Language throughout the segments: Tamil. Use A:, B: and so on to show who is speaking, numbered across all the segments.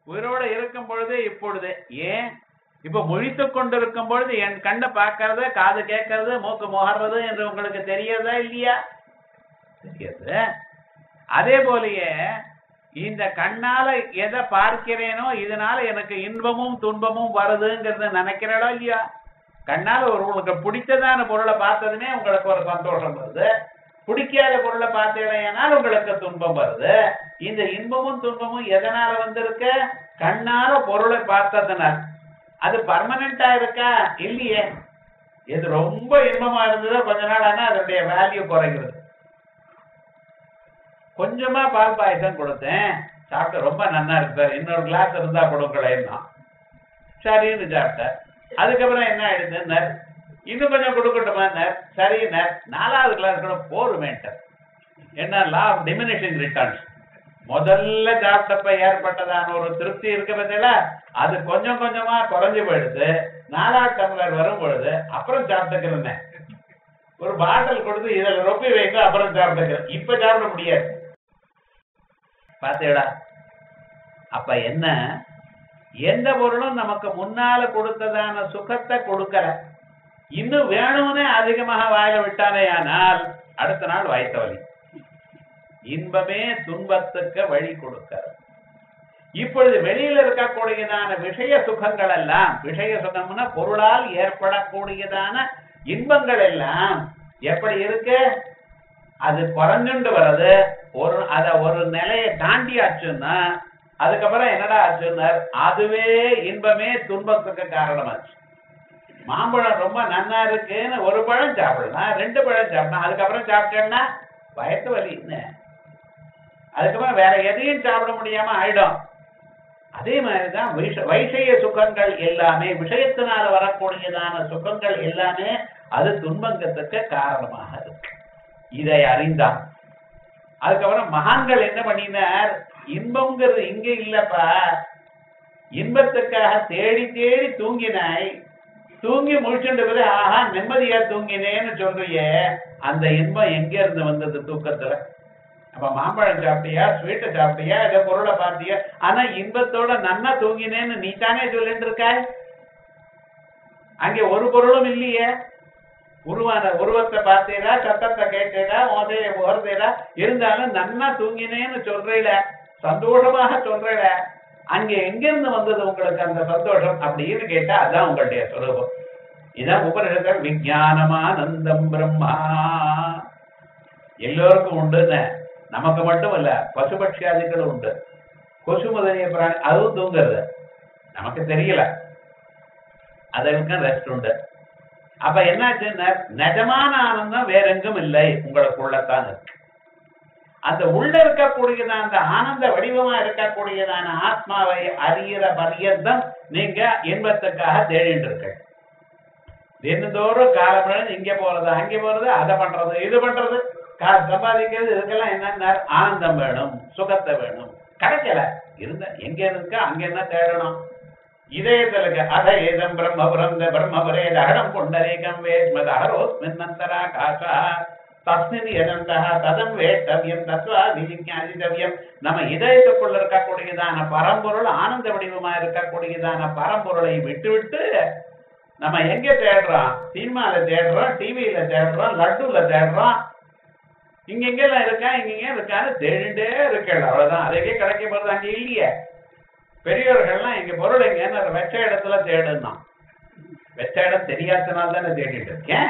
A: உயிரோட இருக்கும் பொழுது இப்பொழுது ஏன் இப்ப முழித்து கொண்டிருக்கும் பொழுது என் கண்ணை பார்க்கறது காது கேட்கறது மூக்கு முகர்றது என்று உங்களுக்கு தெரியறதா இல்லையா தெரியாது அதே போலயே இந்த கண்ணால எதை பார்க்கிறேனோ இதனால எனக்கு இன்பமும் துன்பமும் வருதுங்கிறத நினைக்கிறடா இல்லையா கண்ணால ஒரு உங்களுக்கு பிடித்ததான பொருளை பார்த்ததுமே உங்களுக்கு ஒரு சந்தோஷம் வருது பிடிக்காத பொருளை பார்த்தீங்கன்னா உங்களுக்கு துன்பம் வருது இந்த இன்பமும் துன்பமும் எதனால வந்திருக்கு கண்ணால பொருளை பார்த்ததுனால் அது பர்மனண்டா இருக்கா இல்லையே இது ரொம்ப இன்பமா இருந்ததோ கொஞ்ச நாள் ஆனா அதனுடைய வேல்யூ குறைகிறது கொஞ்சமா பால் பாயசம் கொடுத்தேன் சாப்பிட்டு ரொம்ப நன்னா இருக்கு சார் இன்னொரு கிளாஸ் இருந்தா கொடுங்களேன்னா சரின்னு சாப்பிட்டேன் அதுக்கப்புறம் என்ன ஆயிடுதுன்னார் இன்னும் கொஞ்சம் கொடுக்கட்டுமான்னார் சரின்னார் நாலாவது கிளாஸ் கூட போருமேன்ட்டார் என்ன லா ஆஃப் டிமினிஷிங் ரிட்டர்ன்ஸ் முதல்ல சாப்பிட்டப்ப ஏற்பட்டதான ஒரு திருப்தி இருக்கு பார்த்தீங்களா அது கொஞ்சம் கொஞ்சமா குறைஞ்சு போயிடுது நாலாவது டம்ளர் வரும் பொழுது அப்புறம் சாப்பிட்டுக்கிறேன் ஒரு பாட்டில் கொடுத்து இதுல ரொப்பி வைங்க அப்புறம் சாப்பிட்டுக்கிறேன் இப்ப சாப்பிட முடியாது பாத்தீங்களா அப்ப என்ன எந்த பொருளும் நமக்கு முன்னால கொடுத்ததான சுகத்தை கொடுக்கல இன்னும் வேணும்னே அதிகமாக வாயில விட்டானே ஆனால் அடுத்த நாள் வயிற்று வலி இன்பமே துன்பத்துக்கு வழி கொடுக்கிறது இப்பொழுது வெளியில இருக்கக்கூடியதான விஷய சுகங்கள் எல்லாம் விஷய சுகம்னா பொருளால் ஏற்படக்கூடியதான இன்பங்கள் எல்லாம் எப்படி இருக்கு அது குறைஞ்சுண்டு வர்றது ஒரு அத ஒரு நிலையை தாண்டி ஆச்சுன்னா அதுக்கப்புறம் என்னடா ஆச்சுன்னார் அதுவே இன்பமே துன்பத்துக்கு காரணமாச்சு மாம்பழம் ரொம்ப நன்னா இருக்குன்னு ஒரு பழம் சாப்பிடலாம் ரெண்டு பழம் சாப்பிடலாம் அதுக்கப்புறம் சாப்பிட்டேன்னா வயத்து வலி என்ன அதுக்கப்புறம் வேற எதையும் சாப்பிட முடியாம ஆயிடும் அதே மாதிரிதான் விஷ- வைஷய சுகங்கள் எல்லாமே விஷயத்தினால வரக்கூடியதான சுகங்கள் எல்லாமே அது துன்பங்கத்துக்கு காரணமாக இருக்கு இதை அறிந்தான் அதுக்கப்புறம் மகான்கள் என்ன பண்ணினார் இன்பம்ங்கிறது இங்க இல்லப்பா இன்பத்துக்காக தேடி தேடி தூங்கினாய் தூங்கி முழிச்சுட்டு பிறகு ஆஹா நிம்மதியா தூங்கினேன்னு சொல்றியே அந்த இன்பம் எங்க இருந்து வந்தது தூக்கத்துல அப்ப மாம்பழம் சாப்பிட்டியா ஸ்வீட்டை சாப்பிட்டியா இதை பொருளை பார்த்தியா ஆனா இன்பத்தோட நன்னா தூங்கினேன்னு நீ தானே சொல்லிட்டு இருக்க அங்கே ஒரு பொருளும் இல்லையே உருவான உருவத்தை பார்த்தீரா சத்தத்தை கேட்டீரா உதய உகர்ந்தீரா இருந்தாலும் நன்னா தூங்கினேன்னு சொல்றீல சந்தோஷமாக சொல்றீல அங்க எங்க இருந்து வந்தது உங்களுக்கு அந்த சந்தோஷம் அப்படின்னு கேட்டா அதான் உங்களுடைய சுரூபம் இதான் உபனிஷத்தில் விஜயானமானந்தம் பிரம்மா எல்லோருக்கும் உண்டுன்னு நமக்கு மட்டும் இல்ல பசுபட்சியாதிகளும் உண்டு கொசு முதலிய பிராணி அதுவும் தூங்குறது நமக்கு தெரியல அதற்கும் ரெஸ்ட் உண்டு அப்ப என்னாச்சுன்னா நிஜமான ஆனந்தம் வேற எங்கும் இல்லை உங்களுக்குள்ளத்தான் இருக்கு அந்த உள்ள இருக்கக்கூடியதான அந்த ஆனந்த வடிவமா இருக்கக்கூடியதான ஆத்மாவை அறியிற பரியந்தம் நீங்க இன்பத்துக்காக தேடிட்டு இருக்க தினந்தோறும் காலம் இங்க போறது அங்க போறது அதை பண்றது இது பண்றது காசு சம்பாதிக்கிறது இதுக்கெல்லாம் என்னன்னா ஆனந்தம் வேணும் சுகத்தை வேணும் கிடைக்கல இருந்த எங்க இருக்கா அங்க என்ன தேடணும் இதயத்துல இருக்க அத ஏதம் பிரம்ம பிரந்த பிரம்மபரே அகடம் புண்டரீகம் வேஸ்மத அகரோஸ்மின்னந்தரா காசா தஸ்மின் எதந்தா ததம் வேட்டவியம் தத்வா விஜிஞாதிதவியம் நம்ம இதயத்துக்குள்ள இருக்கக்கூடியதான பரம்பொருள் ஆனந்த வடிவமா இருக்கக்கூடியதான பரம்பொருளை விட்டுவிட்டு நம்ம எங்க தேடுறோம் சினிமால தேடுறோம் டிவியில தேடுறோம் லட்டுல தேடுறோம் இங்க எங்கெல்லாம் இருக்கா இங்க இங்க இருக்கான்னு தேடிட்டே இருக்கல அவ்வளவுதான் அதுக்கே கிடைக்க போறது அங்க இல்லையே பெரியவர்கள்லாம் எங்க பொருள் எங்கன்னு அதை வச்ச இடத்துல தேடுனான் வச்ச இடம் தெரியாதனால தானே தேடிட்டு இருக்கேன்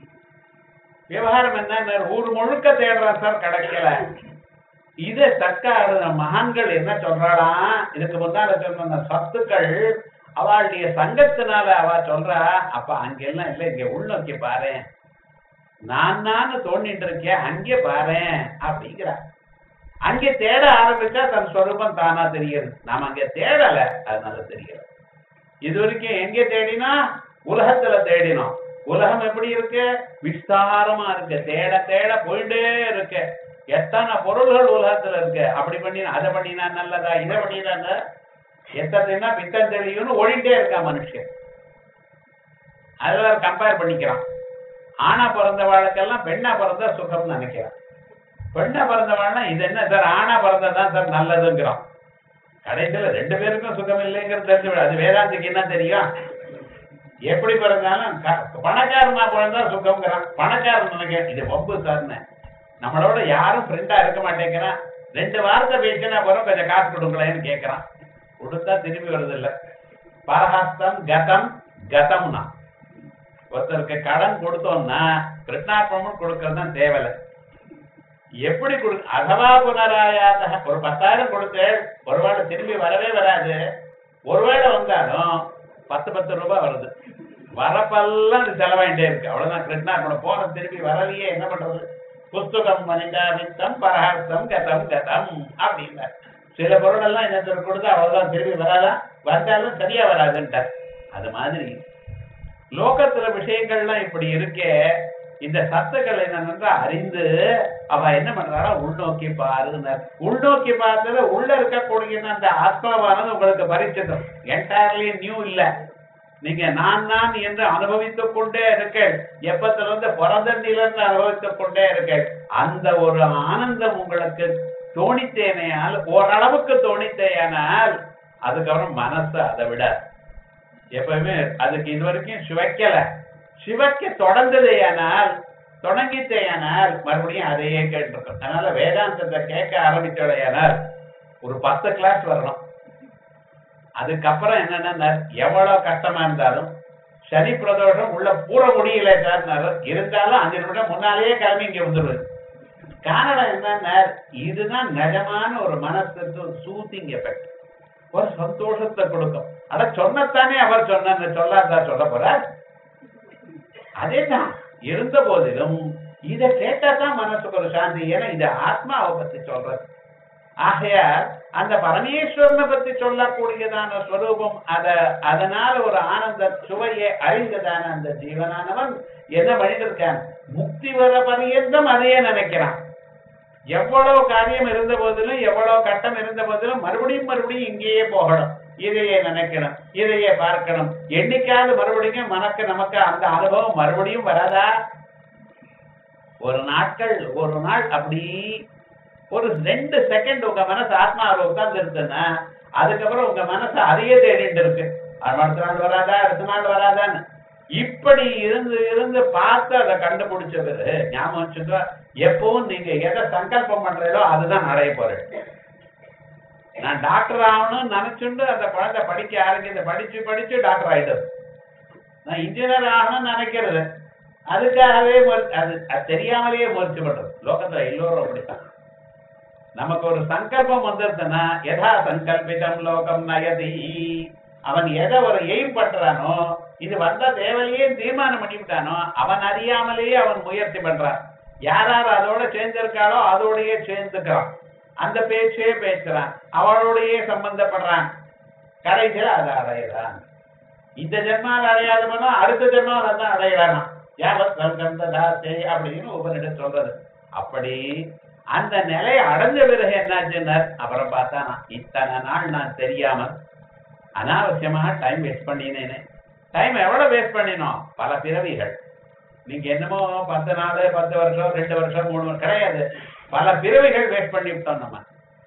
A: விவகாரம் என்ன ஊர் முழுக்க தேடுறான் சார் கிடைக்கல இது தற்கால மகான்கள் என்ன சொல்றாளாம் இதுக்கு முன்னால சொன்ன அந்த சத்துக்கள் அவளுடைய சங்கத்தினால அவ சொல்றா அப்ப அங்கெல்லாம் இல்ல இங்க உள்நோக்கி பாரு நான் நான் தோண்டிட்டு இருக்கேன் அங்கே பாரு அப்படிங்கிறா அங்கே தேட ஆரம்பிச்சா தன் சொரூபம் தானா தெரியுது நாம அங்க தேடல அதனால தெரியல இது வரைக்கும் எங்க தேடினா உலகத்துல தேடினோம் உலகம் எப்படி இருக்கு விஸ்தாரமா இருக்கு தேட தேட போயிட்டே இருக்கு எத்தனை பொருள்கள் உலகத்துல இருக்கு அப்படி பண்ணினா அதை பண்ணினா நல்லதா இதை பண்ணினா எத்தனைனா பித்தம் தெரியும்னு ஓடிட்டே இருக்கா மனுஷன் அதுல கம்பேர் பண்ணிக்கிறான் ஆணா பிறந்த வாழ்க்கெல்லாம் பெண்ணா பிறந்தா சுகம்னு நினைக்கிறான் பெண்ணா பிறந்தவாள்னா இது என்ன சார் ஆணா பிறந்ததான் சார் நல்லதுங்கிறான் கடைசியில ரெண்டு பேருக்கும் சுகம் இல்லைங்கிறது தெரிஞ்சு விடும். அது வேதாந்திக்கு என்ன தெரியும் எப்படி பிறந்தாலும் க- பணக்காரனா பிறந்தா சுகம்ங்கிறான் பணக்காரன் நினைக்க இது வம்பு சார்னு நம்மளோட யாரும் ஃப்ரெண்டா இருக்க மாட்டேங்கிறான் ரெண்டு வார்த்தை பேசினா போறோம் கொஞ்சம் காசு கொடுங்களேன்னு கேட்கறான் கொடுத்தா திரும்பி வருது இல்ல பரஹஸ்தம் கதம் கதம்னா ஒருத்தருக்கு கடன் கொடுத்தோம்னா கிருஷ்ணார்ப்பணம் கொடுக்கறது தான் தேவையில்லை எப்படி கொடு அதவா புனராயாத ஒரு பத்தாயிரம் கொடுத்து ஒருவேளை திரும்பி வரவே வராது ஒருவேளை வந்தாலும் பத்து பத்து ரூபாய் வருது வரப்பெல்லாம் இது செலவாயிட்டே இருக்கு அவ்வளவுதான் கிருஷ்ணார்ப்பணம் போன திரும்பி வரலையே என்ன பண்றது புஸ்தகம் மனிதா வித்தம் பரஹார்த்தம் கதம் கதம் அப்படின்னா சில பொருள் எல்லாம் இன்னொருத்தர் கொடுத்து அவ்வளவுதான் திரும்பி வராதா வந்தாலும் சரியா வராதுன்ட்டார் அது மாதிரி லோகத்துல விஷயங்கள்லாம் இப்படி இருக்கே இந்த சத்துக்களை நன்றா அறிந்து அவ என்ன பண்றாரா உள்நோக்கி பாருன்னார் உள்நோக்கி பார்த்ததுல உள்ள இருக்கக்கூடிய அந்த ஆத்மாவானது உங்களுக்கு பரிச்சிதம் என்டையர்லி நியூ இல்ல நீங்க நான் நான் என்று அனுபவித்துக் கொண்டே இருக்கேன் எப்பத்துல இருந்து பிறந்தண்டிலிருந்து அனுபவித்துக் கொண்டே இருக்கேன் அந்த ஒரு ஆனந்தம் உங்களுக்கு தோணித்தேனையால் ஓரளவுக்கு தோணித்தேயானால் அதுக்கப்புறம் மனசு அதை விட எப்பவுமே அதுக்கு இது வரைக்கும் சிவக்கல சிவக்க தொடர்ந்ததேயானால் தொடங்கித்தேயானால் மறுபடியும் அதையே கேட்டிருக்கும் அதனால வேதாந்தத்தை கேட்க ஆரம்பிச்சோடையானால் ஒரு பத்து கிளாஸ் வரணும் அதுக்கப்புறம் என்னன்னா எவ்வளவு கஷ்டமா இருந்தாலும் சனி பிரதோஷம் உள்ள பூர முடியல சார் இருந்தாலும் அஞ்சு நிமிடம் முன்னாலேயே கிளம்பி இங்க வந்துடுவது காரணம் என்னன்னா இதுதான் நிஜமான ஒரு மனசுக்கு சூத்திங் எஃபெக்ட் ஒரு சந்தோஷத்தை கொடுக்கும் அட சொன்னத்தானே அவர் சொன்ன சொல்லாதா சொல்ல போறார் அதேதான் இருந்த போதிலும் இதை கேட்டா தான் மனசுக்கு ஒரு சாந்தி ஏன்னா இது ஆத்மாவை பத்தி சொல்றது ஆகையால் அந்த பரமேஸ்வரனை பத்தி சொல்லக்கூடியதான ஸ்வரூபம் அத அதனால ஒரு ஆனந்த சுவையை அறிந்ததான அந்த ஜீவனானவன் என்ன பண்ணிட்டு இருக்கான் முக்தி வர பரியந்தம் அதையே நினைக்கிறான் எவ்வளவு காரியம் இருந்த போதிலும் எவ்வளவு கட்டம் இருந்த போதிலும் மறுபடியும் மறுபடியும் இங்கேயே போகணும் இதையே நினைக்கணும் இதையே பார்க்கணும் என்னைக்காவது மறுபடியும் மனக்கு நமக்கு அந்த அனுபவம் மறுபடியும் வராதா ஒரு நாட்கள் ஒரு நாள் அப்படி ஒரு ரெண்டு செகண்ட் உங்க மனசு ஆத்மாவில் உட்கார்ந்து இருக்குன்னா அதுக்கப்புறம் உங்க மனசு அதையே தேடிட்டு இருக்கு அது அடுத்த நாள் வராதா அடுத்த நாள் வராதான்னு இப்படி இருந்து இருந்து பார்த்து அதை கண்டுபிடிச்சவர் ஞாபகம் வச்சுக்கோ எப்பவும் நீங்க எதை சங்கல்பம் பண்றீங்களோ அதுதான் அடைய போறேன் நான் டாக்டர் ஆகணும்னு நினைச்சுண்டு அந்த குழந்தை படிக்க ஆரம்பிச்சு படிச்சு படிச்சு டாக்டர் ஆயிட்டது நான் இன்ஜினியர் ஆகணும்னு நினைக்கிறது அதுக்காகவே முயற்சி- அது அது தெரியாமலேயே முயற்சி பண்றது லோகத்துல எல்லோரும் அப்படித்தான் நமக்கு ஒரு சங்கல்பம் வந்துருச்சுன்னா யதா சங்கல்பிதம் லோகம் நயதி அவன் எதை ஒரு எய்ம் பண்றானோ இது வந்த தேவையே தீர்மானம் பண்ணிவிட்டானோ அவன் அறியாமலேயே அவன் முயற்சி பண்றான் யார் யார் அதோட சேர்ந்திருக்காளோ அதோடயே சேர்ந்துக்கிறான் அந்த பேச்சே பேசுறான் அவளோடயே சம்பந்தப்படுறான் கடைசியில அதை அடையிறான் இந்த ஜென்மாவில் அடையாதவனோ அடுத்த ஜென்மாவில் தான் அடையிறானா யாவத் சங்கந்ததாசே அப்படின்னு உபனிடம் சொல்றது அப்படி அந்த நிலையை அடைஞ்ச பிறகு என்னாச்சுன்னார் அப்புறம் பார்த்தா நான் இத்தனை நாள் நான் தெரியாமல் அனாவசியமாக டைம் வேஸ்ட் பண்ணினேனே டைம் எவ்வளவு வேஸ்ட் பண்ணினோம் பல பிறவிகள் நீங்க என்னமோ பத்து நாள் பத்து வருஷம் ரெண்டு வருஷம் மூணு வருஷம் கிடையாது பல பிறவிகள் வேஸ்ட் பண்ணி விட்டோம் நம்ம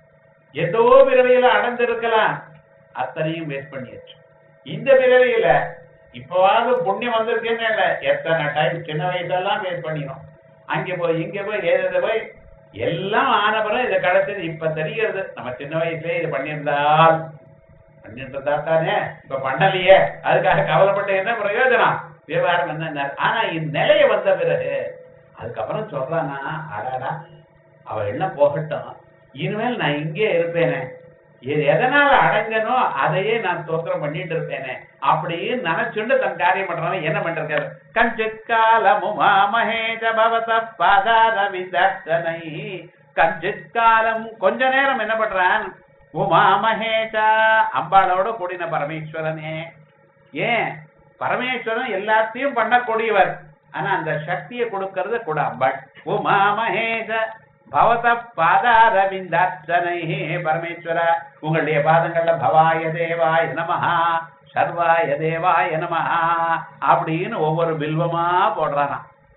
A: ஏதோ பிறவியில அடைஞ்சிருக்கலாம் அத்தனையும் வேஸ்ட் பண்ணியாச்சு இந்த பிறவியில இப்பவாவது புண்ணியம் வந்திருக்குன்னு இல்ல எத்தனை டைம் சின்ன வயசெல்லாம் வேஸ்ட் பண்ணினோம் அங்க போய் இங்க போய் ஏதாவது போய் எல்லாம் ஆனபுறம் இதை கிடைச்சது இப்ப தெரிகிறது நம்ம சின்ன வயசுலயே இது பண்ணியிருந்தால் பண்ணிட்டு தானே இப்ப பண்ணலையே அதுக்காக கவலைப்பட்டு என்ன பிரயோஜனம் விவகாரம் என்ன ஆனா இந்நிலைய வந்த பிறகு அதுக்கப்புறம் சொல்றானா அடாடா அவ என்ன போகட்டும் இனிமேல் நான் இங்கே இருப்பேனே இது எதனால அடைஞ்சனோ அதையே நான் ஸ்தோத்திரம் பண்ணிட்டு இருப்பேனே அப்படின்னு நினைச்சுண்டு தன் காரியம் பண்றவன் என்ன பண்ணிருக்காரு கஞ்சித் காலமும் மகேஜ பவத பாதார விதர்த்தனை கஞ்சித் காலம் கொஞ்ச நேரம் என்ன பண்றான் உமா மகேஷா அம்பாளோட கூடின பரமேஸ்வரனே ஏன் பரமேஸ்வரன் எல்லாத்தையும் பண்ணக்கூடியவர் ஆனா அந்த சக்தியை கொடுக்கறது கூட அம்பாள் உமா மகேஷ பவத பாதாரவிந்தார்ச்சனை பரமேஸ்வர உங்களுடைய பாதங்கள்ல பவாய தேவாய நமஹா சர்வாய தேவாய நமஹா அப்படின்னு ஒவ்வொரு பில்வமா போடுறானா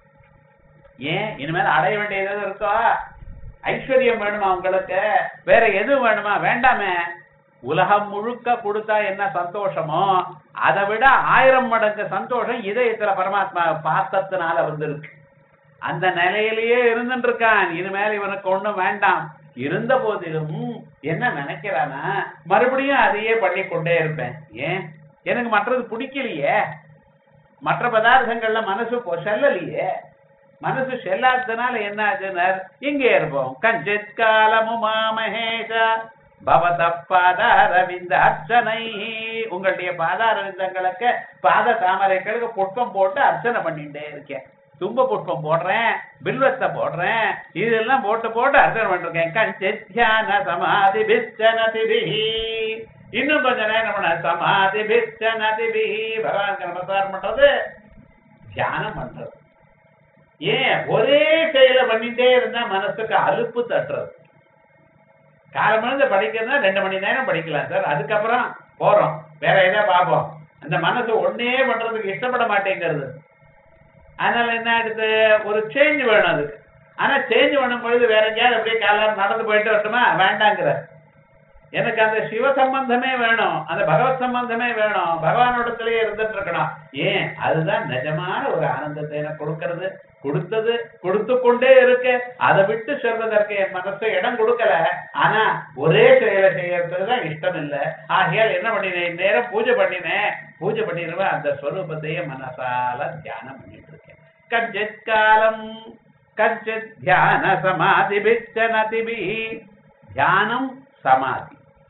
A: ஏன் இனிமேல் அடைய வேண்டியது எதுவும் இருக்கோ ஐஸ்வர்யம் வேணுமா உங்களுக்கு வேற எதுவும் வேணுமா வேண்டாமே உலகம் முழுக்க கொடுத்தா என்ன சந்தோஷமோ அதை விட ஆயிரம் மடங்கு சந்தோஷம் இதயத்துல பரமாத்மா பார்த்ததுனால வந்திருக்கு அந்த நிலையிலேயே இருந்துட்டு இருக்கான் இனிமேல் இவனுக்கு ஒண்ணும் வேண்டாம் இருந்த போதிலும் என்ன நினைக்கிறானா மறுபடியும் அதையே பண்ணி கொண்டே இருப்பேன் ஏன் எனக்கு மற்றது பிடிக்கலையே மற்ற பதார்த்தங்கள்ல மனசு பொ- செல்லலையே மனசு செல்லாததுனால என்ன ஆச்சுனர் இங்கே இருப்போம் கஞ்சித் காலமுமா மகேஷ பவத பாதாரவிந்த அர்ச்சனை உங்களுடைய பாதாரவிந்தங்களுக்கு பாத தாமரைகளுக்கு புஷ்பம் போட்டு அர்ச்சனை பண்ணிட்டே இருக்கேன் தும்ப புஷ்பம் போடுறேன் பில்வத்தை போடுறேன் இதெல்லாம் போட்டு போட்டு அர்ச்சனை பண்ணிருக்கேன் கஞ்சித் தியான சமாதி பிச்சனதிபி இன்னும் கொஞ்ச நேரம் பண்ண சமாதி பிச்சனதிபி பகவானுக்கு நமஸ்காரம் பண்றது தியானம் பண்றது ஏன் ஒரே செயலை பண்ணிட்டே இருந்தா மனசுக்கு அலுப்பு தட்டுறது காலமிழந்து படிக்கிறதா ரெண்டு மணி நேரம் படிக்கலாம் சார் அதுக்கப்புறம் போறோம் வேற ஏதோ பார்ப்போம் அந்த மனசு ஒன்னே பண்றதுக்கு இஷ்டப்பட மாட்டேங்கிறது அதனால என்ன ஆயிடுது ஒரு சேஞ்ச் வேணும் அதுக்கு ஆனா சேஞ்ச் பண்ணும் பொழுது வேற எங்கேயாவது அப்படியே காலம் நடந்து போயிட்டு வரட்டுமா வேண்டாங்கிற எனக்கு அந்த சிவ சம்பந்தமே வேணும் அந்த பகவத் சம்பந்தமே வேணும் பகவானோடத்திலேயே இருந்துட்டு இருக்கணும் ஏன் அதுதான் நிஜமான ஒரு ஆனந்தத்தை எனக்கு கொடுக்கறது கொடுத்தது கொடுத்து கொண்டே இருக்கு அதை விட்டு சொல்வதற்கு என் மனசு இடம் கொடுக்கல ஆனா ஒரே செயலை செய்யறதுக்கு தான் இஷ்டம் இல்லை ஆகையால் என்ன பண்ணினேன் நேரம் பூஜை பண்ணினேன் பூஜை பண்ணிடுவேன் அந்த ஸ்வரூபத்தையே மனசால தியானம் பண்ணிட்டு இருக்கேன் கஞ்சித் காலம் கஞ்சித் தியான சமாதி பிச்சனதிபி தியானம் சமாதி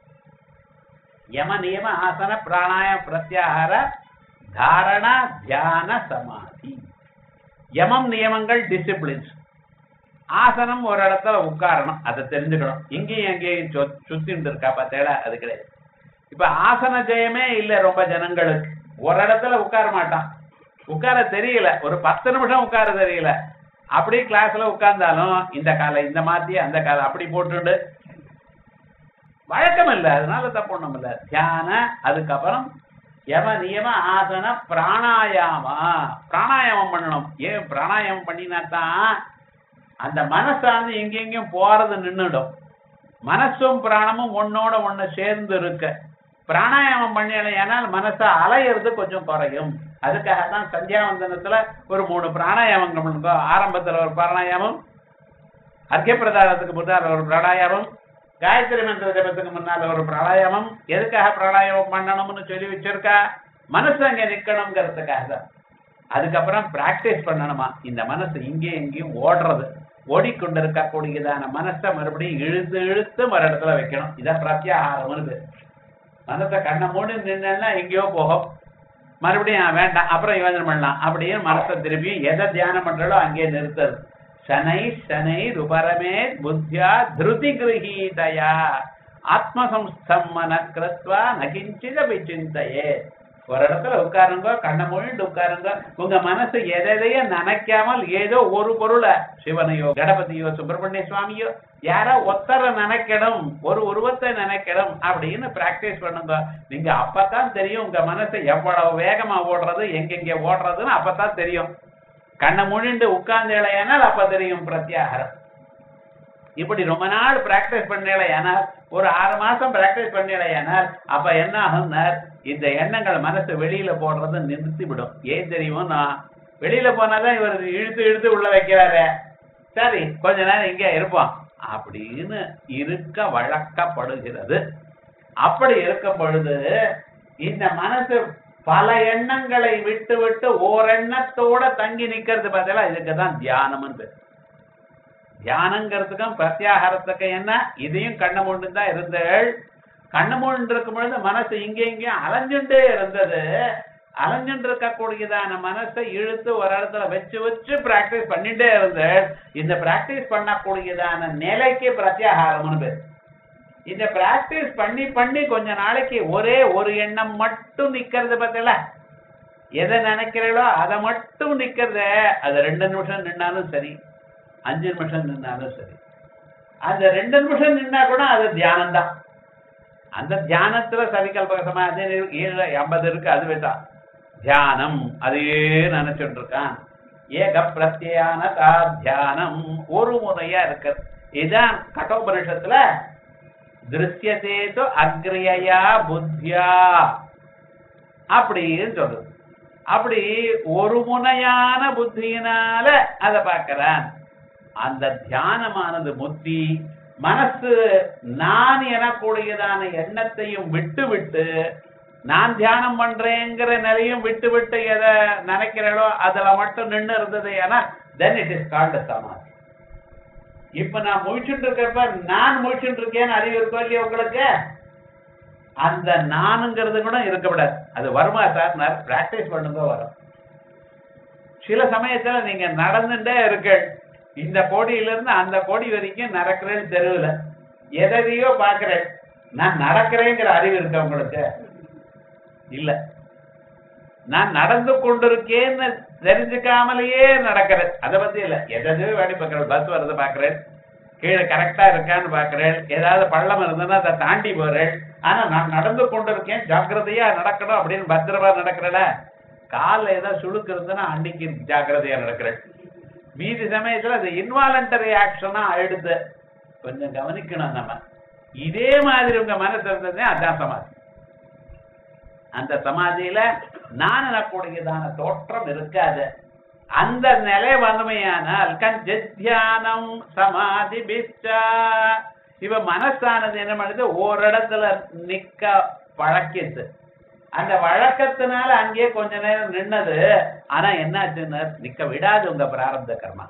A: யம நியம ஆசன பிராணாயாம பிரத்யாகார தாரணா தியான சமாதி யமம் நியமங்கள் டிசிப்ளின்ஸ் ஆசனம் ஒரு இடத்துல உட்காரணும் அதை தெரிஞ்சுக்கணும் இங்கேயும் எங்கேயும் சொ- சுத்திட்டு இருக்கா பார்த்தேடா அது கிடையாது இப்ப ஆசன ஜெயமே இல்ல ரொம்ப ஜனங்களுக்கு ஒரு இடத்துல உட்கார மாட்டான் உட்கார தெரியல ஒரு பத்து நிமிஷம் உட்கார தெரியல அப்படியே கிளாஸ்ல உட்கார்ந்தாலும் இந்த காலை இந்த மாத்தி அந்த காலை அப்படி போட்டுண்டு வழக்கம் இல்லை அதனால தப்பு ஒண்ணும் இல்ல தியான அதுக்கப்புறம் யம நியம ஆசன பிராணாயாமா பிராணாயாமம் பண்ணணும் ஏன் பிராணாயாமம் பண்ணினா தான் அந்த மனசானது எங்கெங்கேயும் போறது நின்னுடும் மனசும் பிராணமும் ஒன்னோட ஒண்ணு சேர்ந்து இருக்க பிராணாயாமம் பண்ணலையானால் மனசை அலையிறது கொஞ்சம் குறையும் அதுக்காகத்தான் சந்தியாவந்தனத்துல ஒரு மூணு பிராணாயாமங்கள் பண்ணுங்க ஆரம்பத்துல ஒரு பிராணாயாமம் அர்க்கிய பிரதானத்துக்கு முன்னால ஒரு பிராணாயாமம் காயத்ரி மந்திர ஜபத்துக்கு முன்னால ஒரு பிராணாயாமம் எதுக்காக பிராணாயாமம் பண்ணணும்னு சொல்லி வச்சிருக்கா மனசு அங்க நிக்கணுங்கிறதுக்காக தான் அதுக்கப்புறம் பிராக்டிஸ் பண்ணணுமா இந்த மனசு இங்கேயும் இங்கேயும் ஓடுறது ஓடிக்கொண்டிருக்கக்கூடியதான மனசை மறுபடியும் இழுத்து இழுத்து மறு இடத்துல வைக்கணும் இதான் பிரத்யாகாரம்னு பேரு. மனசை கண்ணை மூடி நின்னா எங்கேயோ போகும் மறுபடியும் ஆ, வேண்டாம் அப்புறம் யோசனை பண்ணலாம் அப்படியே மனசை திருப்பி எதை தியானம் பண்றாலோ அங்கேயே நிறுத்தது சனை சனை ருபரமே புத்தியா திருதி கிரகீதயா ஆத்மசம்ஸ்தம் மன கிருத்வா நகிஞ்சித விசிந்தையே ஒரு இடத்துல உட்காருங்க கண்ணை மூடிட்டு உட்காருங்க உங்க மனசு எதையோ நினைக்காமல் ஏதோ ஒரு பொருளை சிவனையோ கணபதியோ சுப்பிரமணிய சுவாமியோ யாரோ ஒத்தரை நினைக்கணும் ஒரு உருவத்தை நினைக்கணும் அப்படின்னு பிராக்டிஸ் பண்ணுங்க நீங்க அப்பதான் தெரியும் உங்க மனசு எவ்வளவு வேகமா ஓடுறது எங்கெங்க ஓடுறதுன்னு அப்பதான் தெரியும் கண்ணை மூடிண்டு உட்கார்ந்து இளையானால் அப்ப தெரியும் பிரத்யாகாரம் இப்படி ரொம்ப நாள் பிராக்டிஸ் பண்ணலையானால் ஒரு ஆறு மாசம் பிராக்டிஸ் பண்ணலையானால் அப்ப என்ன ஆகும்னார் இந்த எண்ணங்கள் மனசு வெளியில போடுறது நிறுத்தி விடும் ஏன் தெரியுமோனா வெளியில போனாதான் இவர் இழுத்து இழுத்து உள்ள வைக்கிறாரு சரி கொஞ்ச நேரம் இங்கே இருப்போம் அப்படின்னு இருக்க வழக்கப்படுகிறது அப்படி இருக்கும் பொழுது இந்த மனசு பல எண்ணங்களை விட்டு விட்டு ஓரெண்ணத்தோட தங்கி நிக்கிறது பார்த்தீங்களா இதுக்கு தான் தியானம்னு பேர் தியானங்கிறதுக்கும் பிரத்யாகாரத்துக்கும் என்ன இதையும் கண்ண மூண்டு தான் இருந்தேள் கண்ண மூண்டு இருக்கும் பொழுது மனசு இங்கே இங்கேயும் அலைஞ்சுட்டே இருந்தது அலைஞ்சுட்டு இருக்கக்கூடியதான மனசை இழுத்து ஒரு இடத்துல வச்சு வச்சு பிராக்டிஸ் பண்ணிட்டே இருந்தேள் இந்த பிராக்டிஸ் பண்ணக்கூடியதான நிலைக்கு பிரத்யாகாரம்னு பேர் இந்த பிராக்டிஸ் பண்ணி பண்ணி கொஞ்ச நாளைக்கு ஒரே ஒரு எண்ணம் மட்டும் நிக்கிறது பார்த்தல எதை நினைக்கிறீங்களோ அதை மட்டும் நிக்கிறது அது ரெண்டு நிமிஷம் நின்னாலும் சரி அஞ்சு நிமிஷம் நின்னாலும் சரி அந்த ரெண்டு நிமிஷம் நின்னா கூட அது தியானம் தான் அந்த தியானத்துல சவிகல்பக சமாதி ஏழு ஐம்பது இருக்கு அதுவே தான் தியானம் அதையே நினைச்சிட்டு இருக்கான் ஏக பிரத்யான தியானம் ஒரு முறையா இருக்கிறது இதுதான் கட்டோபனிஷத்துல திருஷ்யதேது அக்ரியயா புத்தியா அப்படின்னு சொல்றது அப்படி ஒரு முனையான புத்தியினால அதை பார்க்கிறான் அந்த தியானமானது புத்தி மனசு நான் எனக்கூடியதான எண்ணத்தையும் விட்டு விட்டு நான் தியானம் பண்றேங்கிற நிலையும் விட்டு விட்டு எதை நினைக்கிறேனோ அதுல மட்டும் நின்று இருந்தது ஏன்னா தென் இட் இஸ் கால்டு சமாதி இப்ப நான் முழிச்சுட்டு இருக்கப்ப நான் முழிச்சுட்டு இருக்கேன்னு அறிவு இருக்கோ இல்லையா உங்களுக்கு அந்த நானுங்கிறது கூட இருக்கக்கூடாது அது வருமா சார் பிராக்டிஸ் பண்ணுங்க வரும் சில சமயத்துல நீங்க நடந்துட்டே இருக்க இந்த கோடியில இருந்து அந்த கோடி வரைக்கும் நடக்கிறேன்னு தெருவுல எதையோ பாக்குறேன் நான் நடக்கிறேங்கிற அறிவு இருக்கு உங்களுக்கு இல்ல நான் நடந்து கொண்டிருக்கேன்னு தெரிஞ்சுக்காமலேயே நடக்கிறேன் அதை பத்தி இல்ல எதையோ வேடி பார்க்கறேன் பஸ் வருது பாக்குறேன் கீழே கரெக்டா இருக்கான்னு பாக்குறேன் ஏதாவது பள்ளம் இருந்ததுன்னா அதை தாண்டி போறேன் ஆனா நான் நடந்து கொண்டிருக்கேன் ஜாக்கிரதையா நடக்கணும் அப்படின்னு பத்திரமா நடக்கிறல காலில் ஏதாவது சுழுக்கு இருந்ததுன்னா அன்னைக்கு ஜாக்கிரதையா நடக்கிறேன் மீதி சமயத்துல அது இன்வாலண்டரி ஆக்ஷனா ஆயிடுது கொஞ்சம் கவனிக்கணும் நம்ம இதே மாதிரி உங்க மனசு இருந்தது அதான் சமாதி அந்த சமாதியில நான் எனக்கூடியதான தோற்றம் இருக்காது அந்த நிலை வந்தமையானால் கஞ்சியானம் சமாதி பிச்சா இவ மனசானது என்ன பண்ணுது ஓரிடத்துல நிக்க பழக்கிது அந்த வழக்கத்தினால அங்கேயே கொஞ்ச நேரம் நின்னது ஆனா என்னாச்சுன்னு நிக்க விடாது உங்க பிராரப்த கர்மா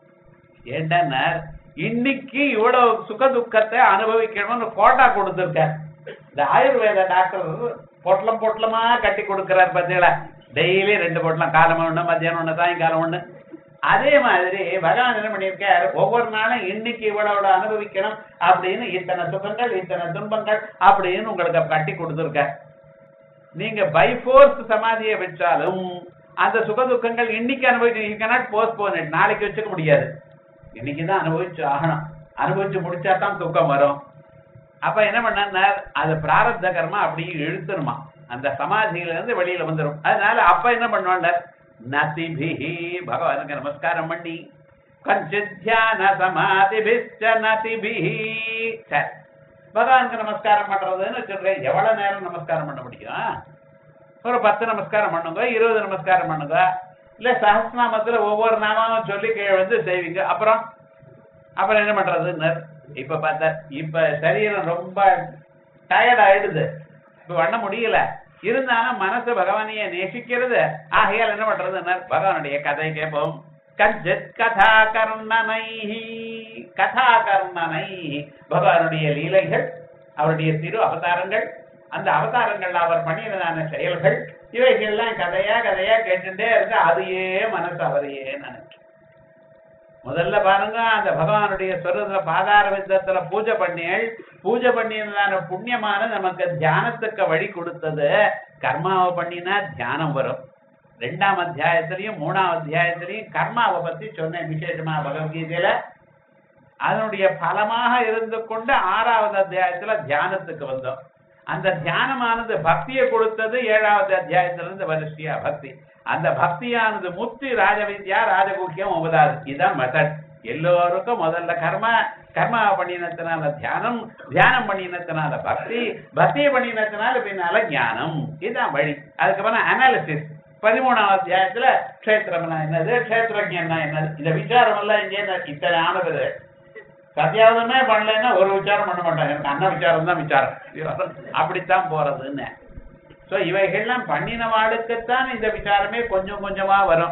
A: ஏண்டா இன்னைக்கு இவ்வளவு சுக துக்கத்தை அனுபவிக்கணும்னு போட்டா கொடுத்துருக்க இந்த ஆயுர்வேத டாக்டர் பொட்டலம் பொட்டலமா கட்டி கொடுக்கிறார் பார்த்தீங்களா டெய்லி ரெண்டு பொட்டலம் காலம் ஒண்ணு மத்தியானம் ஒண்ணு சாயங்காலம் ஒண்ணு அதே மாதிரி பகவான் என்ன பண்ணியிருக்கார் ஒவ்வொரு நாளும் இன்னைக்கு இவ்வளவு அனுபவிக்கணும் அப்படின்னு இத்தனை சுகங்கள் இத்தனை துன்பங்கள் அப்படின்னு உங்களுக்கு கட்டி கொடுத்துருக்கார் நீங்க பை ஃபோர்ஸ் சமாதியை வச்சாலும் அந்த சுக துக்கங்கள் இன்னைக்கு அனுபவிச்சு யூ கேனாட் போஸ்ட்போன் இட் நாளைக்கு வச்சுக்க முடியாது இன்னைக்கு தான் அனுபவிச்சு ஆகணும் அனுபவிச்சு முடிச்சா தான் தூக்கம் வரும் அப்ப என்ன பண்ணார் அது பிராரப்த கர்மா அப்படியே இழுத்துருமா அந்த சமாதியில இருந்து வெளியில வந்துடும் அதனால அப்ப என்ன பண்ணுவாண்டார் நதிபிஹி பகவானுக்கு நமஸ்காரம் பண்ணி கஞ்சித் தியான சமாதிபிச்ச நதிபிஹி சரி பகவானுக்கு நமஸ்காரம் பண்றதுன்னு வச்சுருக்கேன் எவ்வளவு நேரம் நமஸ்காரம் பண்ண முடியும் ஒரு பத்து நமஸ்காரம் பண்ணுங்க இருபது நமஸ்காரம் பண்ணுங்க இல்ல சஹஸ்நாமத்துல ஒவ்வொரு நாமாவும் சொல்லி கீழே வந்து செய்வீங்க அப்புறம் அப்புறம் என்ன பண்றதுன்னு இப்ப பார்த்தா இப்ப சரீரம் ரொம்ப டயர்ட் ஆயிடுது இப்ப பண்ண முடியல இருந்தாலும் மனசு பகவானைய நேசிக்கிறது ஆகையால் என்ன பண்றதுன்னு பகவானுடைய கதை கேட்போம் கஞ்சித் கதா கர்ணனை கதா கர்ணனை பகவானுடைய லீலைகள் அவருடைய திரு அவதாரங்கள் அந்த அவதாரங்கள் அவர் பண்ணினதான செயல்கள் இவைகள்லாம் கதையா கதையா கேட்டுட்டே இருக்கு அதையே மனசு அவரையே நினைக்கும் முதல்ல பாருங்க அந்த பகவானுடைய சொருத பாதார வித்தத்துல பூஜை பண்ணியல் பூஜை பண்ணினதான புண்ணியமான நமக்கு தியானத்துக்கு வழி கொடுத்தது கர்மாவை பண்ணினா தியானம் வரும் ரெண்டாம் அத்தியாயத்திலையும் மூணாம் அத்தியாயத்திலையும் கர்மாவை பத்தி சொன்னேன் விசேஷமா பகவத்கீதையில அதனுடைய பலமாக இருந்து கொண்டு ஆறாவது அத்தியாயத்துல தியானத்துக்கு வந்தோம் அந்த தியானமானது பக்தியை கொடுத்தது ஏழாவது அத்தியாயத்திலிருந்து வரிசையா பக்தி அந்த பக்தியானது முத்தி ராஜவித்யா ராஜகுக்கியம் ஒன்பதாவது இதுதான் மெத்தட் எல்லோருக்கும் முதல்ல கர்மா கர்மா பண்ணினத்தினால தியானம் தியானம் பண்ணினத்தினால பக்தி பக்தியை பண்ணினத்தினால பின்னால ஞானம் இதுதான் வழி அதுக்கப்புறம் அனாலிசிஸ் பதிமூணாவது அத்தியாயத்துல க்ஷேத்திரம்னா என்னது க்ஷேத்திரஜன்னா என்னது இந்த விசாரம் எல்லாம் இங்கே இத்தனை ஆனது சத்தியாவதமே பண்ணலைன்னா ஒரு விசாரம் பண்ண மாட்டாங்க எனக்கு அண்ணன் விசாரம் தான் விசாரம் அப்படித்தான் போறதுன்னு சோ இவைகள்லாம் பண்ணின வாளுக்குத்தான் இந்த விசாரமே கொஞ்சம் கொஞ்சமா வரும்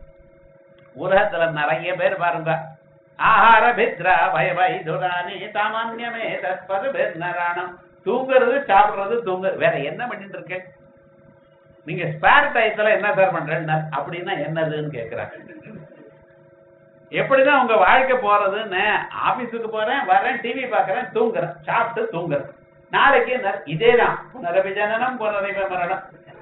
A: உலகத்துல நிறைய பேர் பாருங்க ஆஹார பித்ரா பய வைதுராணி சாமான்யமே தற்பது பெர்னராணம் தூங்குறது சாப்பிடுறது தூங்கு வேற என்ன பண்ணிட்டு இருக்கேன் நீங்க ஸ்பேர் டயத்துல என்ன சார் பண்றேன்னு அப்படின்னா என்னதுன்னு கேக்குறாங்க எப்படிதான் உங்க வாழ்க்கை போறதுன்னு ஆபீஸுக்கு போறேன் வரேன் டிவி பாக்குறேன் தூங்குறேன் சாப்பிட்டு தூங்குறேன் நாளைக்கு ந- இதேதான் புனரபி ஜனனம் புனரபி மரணம்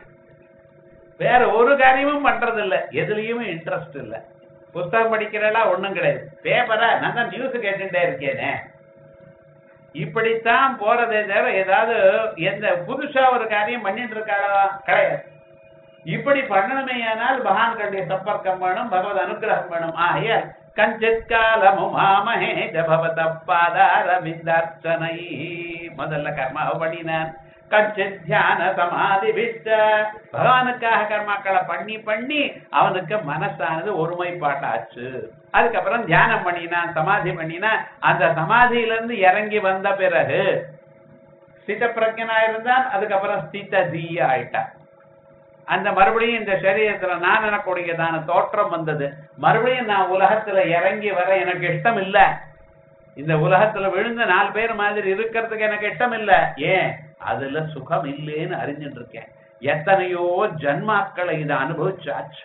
A: வேற ஒரு காரியமும் பண்றது இல்ல எதுலயுமே இன்ட்ரெஸ்ட் இல்ல புஸ்தகம் படிக்கிறேன்னா ஒண்ணும் கிடையாது பேப்பரா நான் தான் நியூஸ் கேட்டுட்டே இருக்கேனே இப்படித்தான் போறதே தவிர ஏதாவது எந்த புதுசா ஒரு காரியம் பண்ணிட்டு இருக்காளா கிடையாது இப்படி பண்ணணுமேயானால் பகவான்களுடைய சம்பர்க்கம் வேணும் பகவத் அனுகிரகம் வேணும் ஆகையால் கஞ்சித் காலமும் ஆமஹே ஜபவத பாதாரவிந்தார்ச்சனை முதல்ல கர்மாவை பண்ணினான் கஞ்சித் தியான சமாதி விட்ட பகவானுக்காக கர்மாக்களை பண்ணி பண்ணி அவனுக்கு மனசானது ஒருமைப்பாட்டாச்சு அதுக்கப்புறம் தியானம் பண்ணினான் சமாதி பண்ணினான் அந்த சமாதியிலிருந்து இறங்கி வந்த பிறகு ஸ்தித பிரஜனா இருந்தான் அதுக்கப்புறம் ஸ்தித தீய ஆயிட்டான் அந்த மறுபடியும் இந்த சரீரத்துல நான் எனக்கூடியதான தோற்றம் வந்தது மறுபடியும் நான் உலகத்துல இறங்கி வர எனக்கு இஷ்டம் இல்ல இந்த உலகத்துல விழுந்த நாலு பேர் மாதிரி இருக்கிறதுக்கு எனக்கு இஷ்டம் இல்ல ஏன் அதுல சுகம் இல்லைன்னு அறிஞ்சுட்டு இருக்கேன் எத்தனையோ ஜன்மாக்களை இதை அனுபவிச்சாச்சு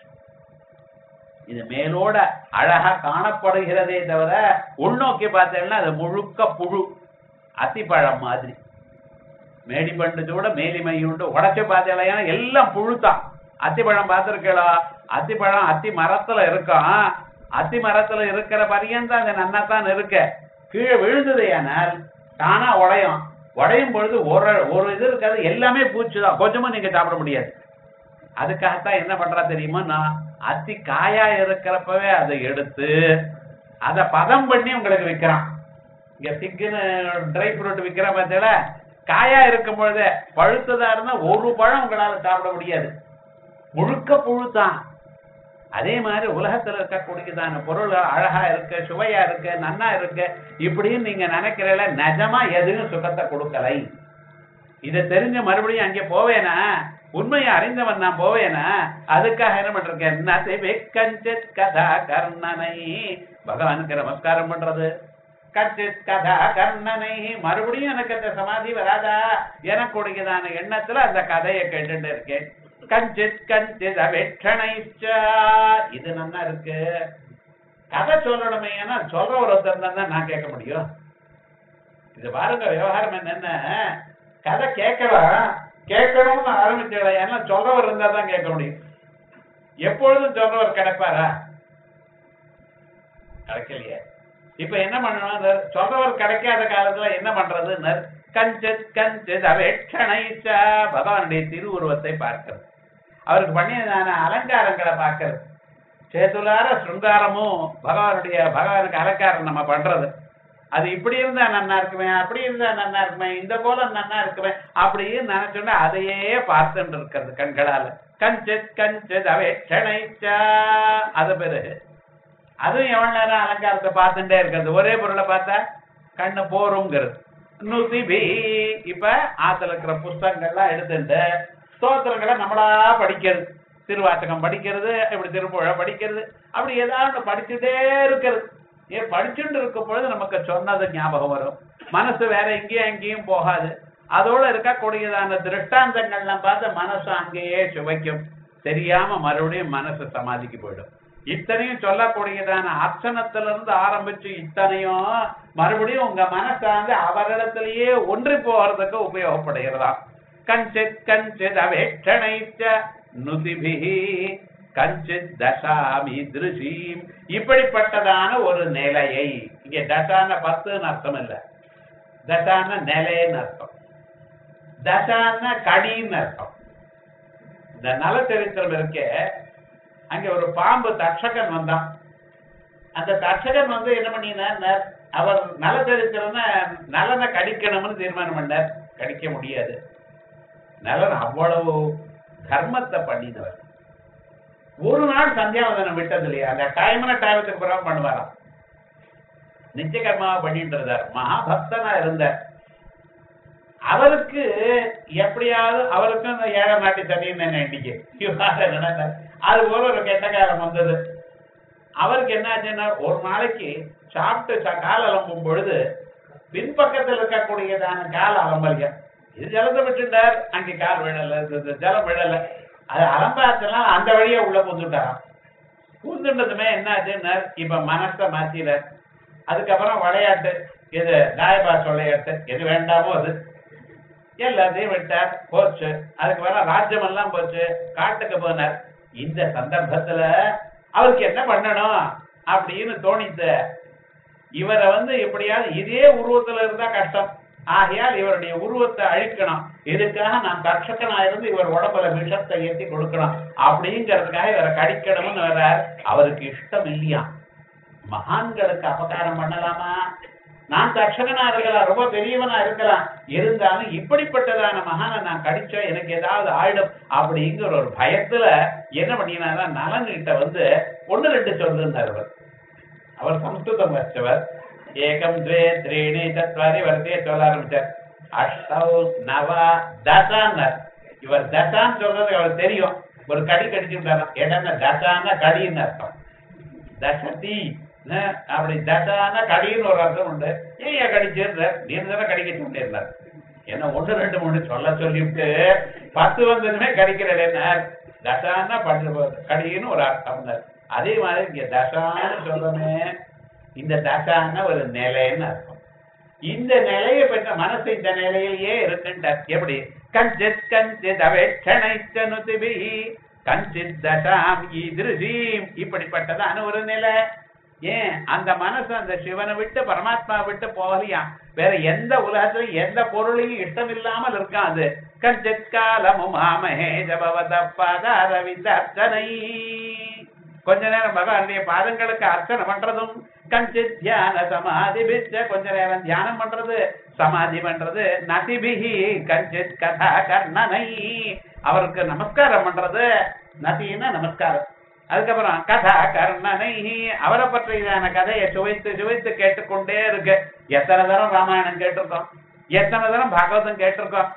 A: இது மேலோட அழகா காணப்படுகிறதே தவிர உள்நோக்கி பார்த்தேன்னா அது முழுக்க புழு அத்திப்பழம் மாதிரி மேடி பண்டுச்சோட மேலிமை உண்டு உடச்சு பார்த்தீங்களா எல்லாம் புழுத்தான் அத்திப்பழம் பார்த்திருக்கீங்களா அத்திப்பழம் அத்தி மரத்துல இருக்கும் அத்தி மரத்துல இருக்கிற பரியந்தம் அது நன்னாத்தான் இருக்க கீழே விழுந்தது ஆனால் தானா உடையும் உடையும் பொழுது ஒரு ஒரு இது இருக்காது எல்லாமே பூச்சுதான் கொஞ்சமும் நீங்க சாப்பிட முடியாது அதுக்காகத்தான் என்ன பண்றா தெரியுமா நான் அத்தி காயா இருக்கிறப்பவே அதை எடுத்து அதை பதம் பண்ணி உங்களுக்கு விற்கிறான் இங்க சிக்குன்னு ட்ரை ஃப்ரூட் விற்கிற பார்த்தீங்களா காயா இருக்கும் பொழுது பழுத்ததா இருந்தா ஒரு பழம் உங்களால சாப்பிட முடியாது முழுக்க புழுத்தான் அதே மாதிரி உலகத்துல இருக்கக்கூடியதான பொருள் அழகா இருக்கு சுவையா இருக்கு நன்னா இருக்கு இப்படின்னு நீங்க நினைக்கிறீங்கள நிஜமா எதுவும் சுகத்தை கொடுக்கலை இதை தெரிஞ்ச மறுபடியும் அங்கே போவேனா உண்மையை அறிந்தவன் நான் போவேனா அதுக்காக என்ன பண்றேன் நதி வெக்கஞ்சித் கதா கர்ணனை பகவானுக்கு நமஸ்காரம் பண்றது கச்சித் கதா கர்ணனை மறுபடியும் எனக்கு அந்த சமாதி வராதா எனக்குடையதான எண்ணத்துல அந்த கதையை கேட்டுட்டு இருக்கேன் கஞ்சித் கஞ்சித் அவேட்சணைச்ச இது நல்லா இருக்கு கதை சொல்லணுமே ஏன்னா சொல்ற ஒருத்தர் தான் நான் கேட்க முடியும் இது பாருங்க விவகாரம் என்னன்னா கதை கேட்கலாம் கேட்கணும்னு ஆரம்பிச்சல ஏன்னா சொல்றவர் இருந்தா தான் கேட்க முடியும் எப்பொழுதும் சொல்றவர் கிடைப்பாரா கிடைக்கலையே இப்ப என்ன பண்ணணும் சொல்றவர் கிடைக்காத காலத்துல என்ன பண்றதுன்னு கஞ்சித் கஞ்சித் அவேட்சணைச்ச பகவானுடைய திருவுருவத்தை பார்க்கிறது அவருக்கு பண்ணியதான அலங்காரங்களை பார்க்கிறது சேதுலார சிருங்காரமும் பகவானுடைய பகவானுக்கு அலங்காரம் நம்ம பண்றது அது இப்படி இருந்தா நன்னா இருக்குமே அப்படி இருந்தா நன்னா இருக்குமே இந்த கோலம் நன்னா இருக்குமே அப்படின்னு நினைச்சோன்னா அதையே பார்த்துட்டு இருக்கிறது கண்களால கஞ்சித் கஞ்சித் அவேட்சணைச்சா அது பிறகு அதுவும் எவ்வளவு நேரம் அலங்காரத்தை பார்த்துட்டே இருக்கிறது ஒரே பொருளை பார்த்தா கண்ணு போருங்கிறது நுதிபி இப்ப ஆத்துல இருக்கிற புஸ்தகங்கள்லாம் எடுத்துட்டு ஸ்தோத்திரங்களை நம்மளா படிக்கிறது திருவாச்சகம் படிக்கிறது இப்படி திருப்புழ படிக்கிறது அப்படி ஏதாவது படிச்சுட்டே இருக்கிறது ஏன் படிச்சுட்டு இருக்கும் பொழுது நமக்கு சொன்னது ஞாபகம் வரும் மனசு வேற எங்கேயும் எங்கேயும் போகாது அதோட இருக்கக்கூடியதான திருஷ்டாந்தங்கள்லாம் பார்த்து மனசு அங்கேயே சுவைக்கும் தெரியாம மறுபடியும் மனசு சமாதிக்கு போயிடும் இத்தனையும் சொல்லக்கூடியதான அர்ச்சனத்திலிருந்து ஆரம்பிச்சு இத்தனையும் மறுபடியும் உங்க மனசாந்து அவரிடத்திலேயே ஒன்றி போகிறதுக்கு உபயோகப்படுகிறதா கஞ்சித் கஞ்சித் அவேட்சணைச்ச நுதிபிஹி கஞ்சித் தசாமி திருஷீம் இப்படிப்பட்டதான ஒரு நிலையை இங்க தசான பத்துன்னு அர்த்தம் இல்ல தசான நிலைன்னு அர்த்தம் தசான கடின்னு அர்த்தம் இந்த நலச்சரித்திரம் இருக்கே அங்க ஒரு பாம்பு தட்சகன் வந்தான் அந்த தட்சகன் வந்து என்ன பண்ணினார் அவர் நலச்சரித்திரம்னா நலனை கடிக்கணும்னு தீர்மானம் பண்ணார் கடிக்க முடியாது நலன் அவ்வளவு கர்மத்தை பண்ணினவர் ஒரு நாள் சந்தியாவதனம் விட்டது இல்லையா அந்த டைம்ல டைமத்துக்கு பிறகு பண்ணுவாராம் நித்திய கர்மாவை பண்ணிட்டு இருந்தார் மகாபக்தனா இருந்தார் அவருக்கு எப்படியாவது அவருக்கும் இந்த ஏழை நாட்டு சனின்னு என்ன எண்ணிக்கை விவகாரம் என்னன்னா அது போல ஒரு கெட்ட காலம் வந்தது அவருக்கு என்ன ஆச்சுன்னா ஒரு நாளைக்கு சாப்பிட்டு ச- கால் அலம்பும் பொழுது பின்பக்கத்தில் இருக்கக்கூடியதான கால் அலம்பலியம் இது ஜலத்தை விட்டுட்டார் அங்கே கால் விழல இது- இது ஜலம் விழல அது அலம்பாச்செல்லாம் அந்த வழியா உள்ள புந்துட்டாராம் பூந்துட்டதுமே என்ன ஆச்சுன்னா இப்ப மனசை மாத்தினார் அதுக்கப்புறம் விளையாட்டு இது தாயபாஸ் விளையாட்டு எது வேண்டாமோ அது எல்லாத்தையும் விட்டார் போச்சு அதுக்கு மேல ராஜ்யம் எல்லாம் போச்சு காட்டுக்கு போனார் இந்த சந்தர்ப்பத்துல அவருக்கு என்ன பண்ணணும் அப்படின்னு தோணித்து இவரை வந்து எப்படியாவது இதே உருவத்துல இருந்தா கஷ்டம் ஆகையால் இவருடைய உருவத்தை அழிக்கணும் இதுக்காக நான் தட்சக்கனா இருந்து இவர் உடம்புல விஷத்தை ஏற்றி கொடுக்கணும் அப்படிங்கிறதுக்காக இவரை கடிக்கணும்னு வர்றார் அவருக்கு இஷ்டம் இல்லையா மகான்களுக்கு அபகாரம் பண்ணலாமா நான் தட்சகனா இருக்கலாம் ரொம்ப பெரியவனா இருக்கலாம் இருந்தாலும் இப்படிப்பட்டதான மகானை நான் கடிச்சா எனக்கு ஏதாவது ஆயிடும் அப்படிங்கிற ஒரு பயத்துல என்ன பண்ணினா நலன்கிட்ட வந்து ஒண்ணு ரெண்டு சொல்லுன்னார் அவர் அவர் சம்ஸ்கிருதம் வச்சவர் ஏகம் துவே த்ரீணி சத்வாரி வரிசையை சொல்ல ஆரம்பிச்சார் அஷ்டௌ நவ தசான்னார் இவர் தசான்னு சொல்றது அவருக்கு தெரியும் ஒரு கடி கடிச்சு விட்டாராம் ஏன்னா தசான்னா கடின்னு அர்த்தம் தசதி அஹ் அப்படி தசான கடின்னு ஒரு அர்த்தம் உண்டு ஏன் கடிச்சுன்ற நீர் தானே கடிக்க சொல்லியிருந்தார் என்ன ஒண்ணு ரெண்டு மூணு சொல்ல சொல்லிவிட்டு பத்து வந்ததுமே கடிக்கிறேன் தசான பட்டு கடின்னு ஒரு அர்த்தம் இருந்தார் அதே மாதிரி இங்க தசான்னு சொல்றமே இந்த தசான ஒரு நிலைன்னு அர்த்தம் இந்த நிலையை பெற்ற மனசு இந்த நிலையிலேயே இருக்குன்றார் எப்படி கஞ்சித் கஞ்சித் அவேட்சணைச்சனுதிபி கஞ்சித் தசாம் ஈதிருஷீம் இப்படிப்பட்டதான ஒரு நிலை ஏன் அந்த மனசு அந்த சிவனை விட்டு பரமாத்மா விட்டு போகலையா வேற எந்த உலகத்திலும் எந்த பொருளையும் இஷ்டம் இல்லாமல் இருக்கான் அது கஞ்சித் காலமும் ஆமஹே ஜபவத பாதாரவிந்த அர்ச்சனை கொஞ்ச நேரம் பகவானுடைய பாதங்களுக்கு அர்ச்சனை பண்றதும் கஞ்சித் தியான சமாதி பிச்ச கொஞ்ச நேரம் தியானம் பண்றது சமாதி பண்றது நதிபிகி கஞ்சித் கதா கர்ணனை அவருக்கு நமஸ்காரம் பண்றது நதின்னா நமஸ்காரம் அதுக்கப்புறம் கதா கர்ணனை அவரை பற்றியதான கதையை சுவைத்து சுவைத்து கேட்டுக்கொண்டே இருக்கு எத்தனை தரம் ராமாயணம் கேட்டிருக்கோம் எத்தனை தரம் பாகவதம் கேட்டிருக்கோம்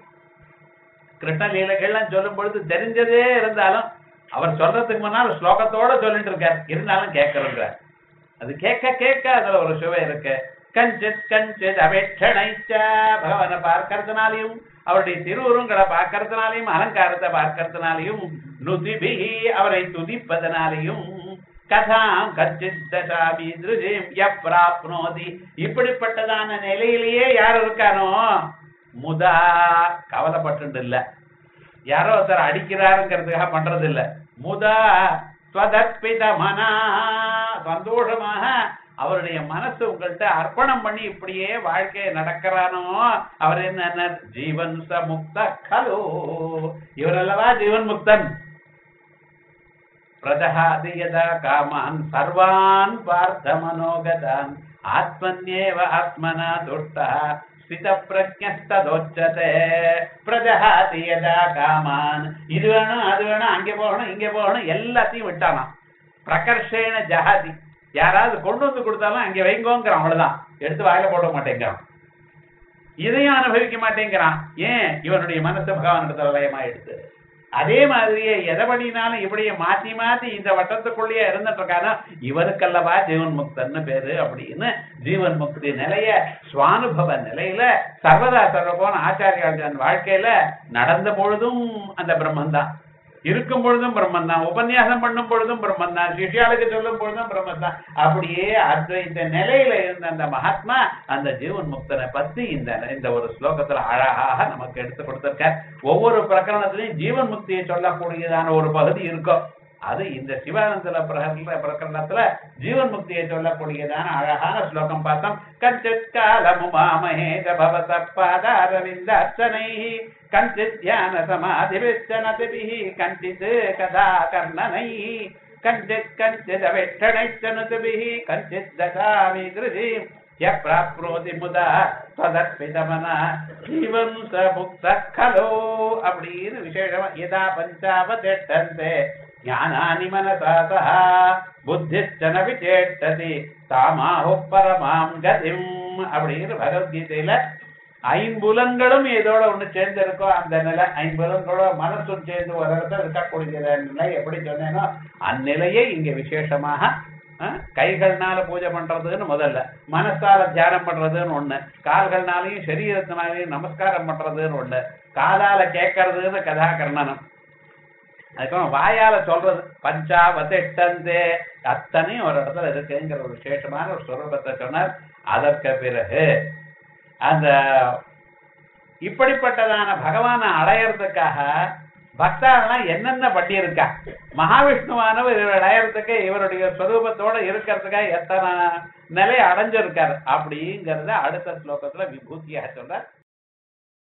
A: கிருஷ்ண லீலைகள்லாம் சொல்லும் பொழுது தெரிஞ்சதே இருந்தாலும் அவர் சொல்றதுக்கு முன்னால் ஸ்லோகத்தோட சொல்லிட்டு இருக்கார் இருந்தாலும் கேட்கறங்கிறார் அது கேட்க கேட்க அதுல ஒரு சுவை இருக்கு கஞ்சித் கஞ்சித் அபேட்சணைச்ச பகவானை பார்க்கறதுனாலையும் அவருடைய திருவுருங்களை பார்க்கறதுனாலையும் அலங்காரத்தை பார்க்கறதுனாலையும் நுதிபிகி அவரை துதிப்பதனாலையும் கதாம் கச்சித் தசாமி திருஜிம் எப்ராப்னோதி இப்படிப்பட்டதான நிலையிலேயே யார் இருக்கானோ முதா கவலைப்பட்டு இல்ல யாரோ ஒருத்தர் அடிக்கிறாருங்கிறதுக்காக பண்றது இல்ல முதா ஸ்வதர்ப்பித மனா சந்தோஷமாக அவருடைய மனசு உங்கள்கிட்ட அர்ப்பணம் பண்ணி இப்படியே வாழ்க்கையை நடக்கிறானோ அவர் என்ன ஜீவன் ச முக்த கலோ இவர் அல்லவா ஜீவன் முக்தன் பிரதஹாதி யதா காமான் சர்வான் பார்த்த மனோகதான் ஆத்மன்யேவ ஆத்மனா துஷ்டா ஸ்தித பிரஜஸ்ததோச்சதே பிரஜஹாதி யதா காமான் இது வேணும் அது வேணும் அங்கே போகணும் இங்கே போகணும் எல்லாத்தையும் விட்டானாம் பிரகர்ஷேன ஜஹாதி யாராவது கொண்டு வந்து கொடுத்தாலும் அங்கே வைங்கோங்கிறான் அவ்வளவுதான் எடுத்து வாயில போட மாட்டேங்கிறான் இதையும் அனுபவிக்க மாட்டேங்கிறான் ஏன் இவனுடைய மனசு பகவானிடத்துல லயமாயிடுது அதே மாதிரியே எதை பண்ணினாலும் இப்படியே மாத்தி மாத்தி இந்த வட்டத்துக்குள்ளேயே இருந்துட்டு இருக்கானோ இவருக்கல்லவா ஜீவன் முக்தன்னு பேரு அப்படின்னு ஜீவன் முக்தி நிலைய சுவானுபவ நிலையில சர்வதா சர்வபோன ஆச்சாரியால் வாழ்க்கையில நடந்த பொழுதும் அந்த பிரம்மன் தான் இருக்கும் பொழுதும் பிரம்மன் தான் உபன்யாசம் பண்ணும் பொழுதும் பிரம்மன் தான் சிஷியாளுக்கு சொல்லும் பொழுதும் பிரம்மன் தான் அப்படியே அத்வைத்த நிலையில இருந்த அந்த மகாத்மா அந்த ஜீவன் முக்தனை பத்தி இந்த இந்த ஒரு ஸ்லோகத்துல அழகாக நமக்கு எடுத்து கொடுத்திருக்க ஒவ்வொரு பிரகரணத்திலையும் ஜீவன் முக்தியை சொல்லக்கூடியதான ஒரு பகுதி இருக்கும் அது இந்த சிவானந்தல பிரகரண பிரகரணத்துல ஜீவன் முக்தியை சொல்லக்கூடியதான அழகான ஸ்லோகம் பார்த்தோம் கஞ்சித் காலமுமாமஹே பவத பாதாரவிந்த அர்ச்சனை கஞ்சித் தியான சமாதிபிச்சனதிபிஹி கஞ்சித் கதா கர்ணனை கஞ்சித் கஞ்சித் அவேட்சணைச்சனுதிபிஹி கஞ்சித் தசாமி கிருதி யப்ராப்னோதி முதா ததர்ப்பிதமன ஜீவன் ச முக்த கலோ அப்படின்னு விசேஷமா யதா பஞ்சாவதிஷ்டந்தே ஞானானி மனசா சஹ புத்திச்சன விசேஷதி தாமாஹு பரமாம் கதிம் அப்படின்னு பகவத்கீதையில ஐம்புலன்களும் ஏதோட ஒண்ணு சேர்ந்து இருக்கோ அந்த நிலை ஐம்புலன்களோட மனசும் சேர்ந்து ஒரு இடத்துல இருக்கக்கூடிய நிலை எப்படி சொன்னேனோ அந்நிலையை இங்க விசேஷமாக அஹ், கைகள்னால பூஜை பண்றதுன்னு முதல்ல மனசால தியானம் பண்றதுன்னு ஒண்ணு கால்கள்னாலையும் சரீரத்தினாலையும் நமஸ்காரம் பண்றதுன்னு ஒண்ணு காலால கேட்கறதுன்னு கதாகர்ணனம் அதுக்கப்புறம் வாயால சொல்றது பஞ்சாவதிஷ்டந்தே அத்தனையும் ஒரு இடத்துல இருக்குங்கிற ஒரு விசேஷமான ஒரு சுரூபத்தை சொன்னார் அதற்கு பிறகு அந்த இப்படிப்பட்டதான பகவானை அடையறதுக்காக பக்தாலாம் என்னென்ன பண்ணியிருக்கா மகாவிஷ்ணுவானவர் இவர் அடையறதுக்கு இவருடைய ஸ்வரூபத்தோட இருக்கிறதுக்காக எத்தனை நிலை அடைஞ்சிருக்காரு அப்படிங்கறத அடுத்த ஸ்லோகத்துல விபூதியாக சொல்றார்